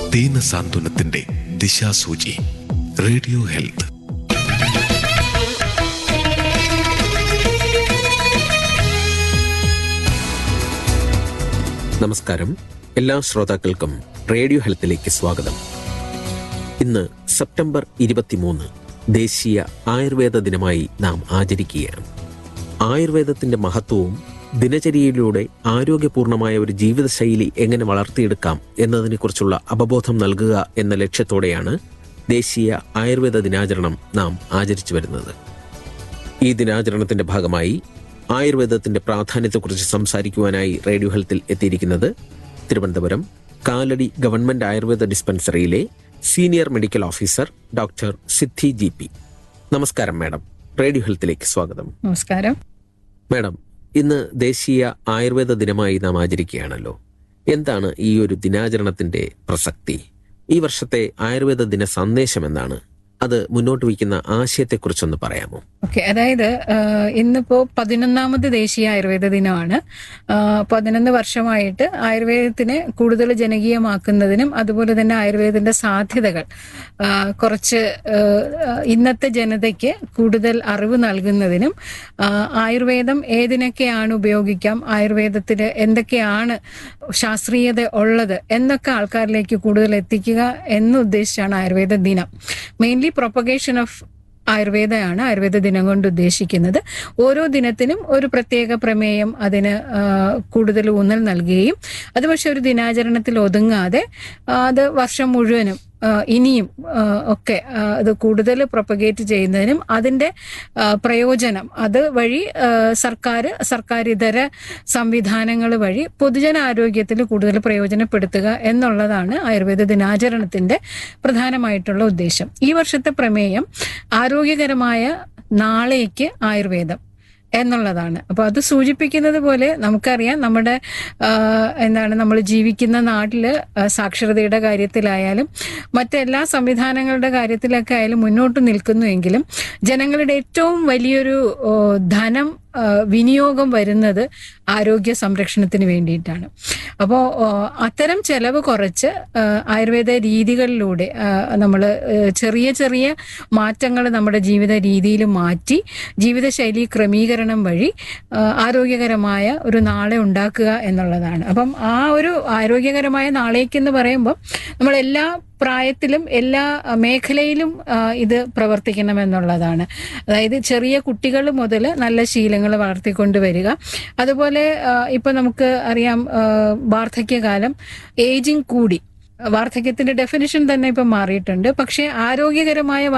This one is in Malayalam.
ദീന സാന്ത്വനത്തിന്റെ ദിശാസൂചി റേഡിയോ ഹെൽത്ത് നമസ്കാരം എല്ലാ ശ്രോതാക്കൾക്കും റേഡിയോ ഹെൽത്തിലേക്ക് സ്വാഗതം ഇന്ന് സെപ്റ്റംബർ ഇരുപത്തിമൂന്ന് ദേശീയ ആയുർവേദ ദിനമായി നാം ആചരിക്കുകയാണ് ആയുർവേദത്തിന്റെ മഹത്വവും ദിനചര്യയിലൂടെ ആരോഗ്യപൂർണമായ ഒരു ജീവിതശൈലി എങ്ങനെ വളർത്തിയെടുക്കാം എന്നതിനെക്കുറിച്ചുള്ള അവബോധം നൽകുക എന്ന ലക്ഷ്യത്തോടെയാണ് ദേശീയ ആയുർവേദ ദിനാചരണം നാം ആചരിച്ചു വരുന്നത് ഈ ദിനാചരണത്തിന്റെ ഭാഗമായി ആയുർവേദത്തിന്റെ പ്രാധാന്യത്തെക്കുറിച്ച് സംസാരിക്കുവാനായി റേഡിയോ ഹെൽത്തിൽ എത്തിയിരിക്കുന്നത് തിരുവനന്തപുരം കാലടി ഗവൺമെന്റ് ആയുർവേദ ഡിസ്പെൻസറിയിലെ senior medical officer doctor Siddhi G P നമസ്കാരം മാഡം റേഡിയോ ഹെൽത്തിലേക്ക് സ്വാഗതം നമസ്കാരം മാഡം ഇന്ന് ദേശീയ ആയുർവേദ ദിനമായി നാം ആചരിക്കുകയാണല്ലോ എന്താണ് ഈ ഒരു ദിനാചരണത്തിന്റെ പ്രസക്തി ഈ വർഷത്തെ ആയുർവേദ ദിന സന്ദേശം എന്താണ് അത് മുന്നോട്ട് വയ്ക്കുന്ന ആശയത്തെക്കുറിച്ചൊന്ന് പറയാമോ ഓക്കെ അതായത് ആഹ്, ഇന്നിപ്പോ പതിനൊന്നാമത് ദേശീയ ആയുർവേദ ദിനമാണ് ആഹ്, പതിനൊന്ന് വർഷമായിട്ട് ആയുർവേദത്തിനെ കൂടുതൽ ജനകീയമാക്കുന്നതിനും അതുപോലെ തന്നെ ആയുർവേദത്തിന്റെ സാധ്യതകൾ ആഹ്, കുറച്ച് ആഹ്, ഇന്നത്തെ ജനതയ്ക്ക് കൂടുതൽ അറിവ് നൽകുന്നതിനും ആഹ്, ആയുർവേദം ഏതിനൊക്കെയാണ് ഉപയോഗിക്കാം ആയുർവേദത്തിൽ എന്തൊക്കെയാണ് ശാസ്ത്രീയത ഉള്ളത് എന്നൊക്കെ ആൾക്കാരിലേക്ക് കൂടുതൽ എത്തിക്കുക എന്നുദ്ദേശിച്ചാണ് ആയുർവേദ ദിനം മെയിൻലി പ്രൊപ്പഗേഷൻ ഓഫ് ആയുർവേദമാണ് ആയുർവേദ ദിനം കൊണ്ട് ഉദ്ദേശിക്കുന്നത് ഓരോ ദിനത്തിനും ഒരു പ്രത്യേക പ്രമേയം അതിന് ആ, കൂടുതൽ ഊന്നൽ നൽകുകയും അത് പക്ഷെ ഒരു ദിനാചരണത്തിൽ ഒതുങ്ങാതെ ആ, അത് വർഷം മുഴുവനും ആ, ഇനിയും ആ, ഒക്കെ ആ, അത് കൂടുതൽ പ്രൊപ്പഗേറ്റ് ചെയ്യുന്നതിനും അതിന്റെ ആ, പ്രയോജനം അത് വഴി സർക്കാർ സർക്കാരിതര സംവിധാനങ്ങൾ വഴി പൊതുജനാരോഗ്യത്തിൽ കൂടുതൽ പ്രയോജനപ്പെടുത്തുക എന്നുള്ളതാണ് ആയുർവേദ ദിനാചരണത്തിന്റെ പ്രധാനമായിട്ടുള്ള ഉദ്ദേശം ഈ വർഷത്തെ പ്രമേയം ആരോഗ്യകരമായ നാളേക്ക് ആയുർവേദം എന്നുള്ളതാണ് അപ്പൊ അത് സൂചിപ്പിക്കുന്നത് പോലെ നമുക്കറിയാം നമ്മുടെ ആ, എന്താണ് നമ്മൾ ജീവിക്കുന്ന നാട്ടില് ആ, സാക്ഷരതയുടെ കാര്യത്തിലായാലും മറ്റെല്ലാ സംവിധാനങ്ങളുടെ കാര്യത്തിലൊക്കെ ആയാലും മുന്നോട്ട് നിൽക്കുന്നുവെങ്കിലും ജനങ്ങളുടെ ഏറ്റവും വലിയൊരു ഓ, ധനം ആ, വിനിയോഗം വരുന്നത് ആരോഗ്യ സംരക്ഷണത്തിന് വേണ്ടിയിട്ടാണ് അപ്പോൾ അത്തരം ചെലവ് കുറച്ച് ആ, ആയുർവേദ രീതികളിലൂടെ നമ്മൾ ചെറിയ ചെറിയ മാറ്റങ്ങൾ നമ്മുടെ ജീവിത രീതിയിൽ മാറ്റി ജീവിതശൈലി ക്രമീകരണം വഴി ആ, ആരോഗ്യകരമായ ഒരു നാളെ ഉണ്ടാക്കുക എന്നുള്ളതാണ് അപ്പം ആ ഒരു ആരോഗ്യകരമായ നാളേക്കെന്ന് പറയുമ്പോൾ നമ്മൾ എല്ലാ പ്രായത്തിലും എല്ലാ ആ, മേഖലയിലും ആ, ഇത് പ്രവർത്തിക്കണമെന്നുള്ളതാണ് അതായത് ചെറിയ കുട്ടികൾ മുതൽ നല്ല ശീലങ്ങൾ വളർത്തിക്കൊണ്ട് വരിക അതുപോലെ ആ, ഇപ്പൊ നമുക്ക് അറിയാം ആ, വാർദ്ധക്യകാലം ഏജിങ് കൂടി വാർദ്ധക്യത്തിന്റെ ഡെഫിനിഷൻ തന്നെ ഇപ്പം മാറിയിട്ടുണ്ട് പക്ഷേ ആരോഗ്യകരമായ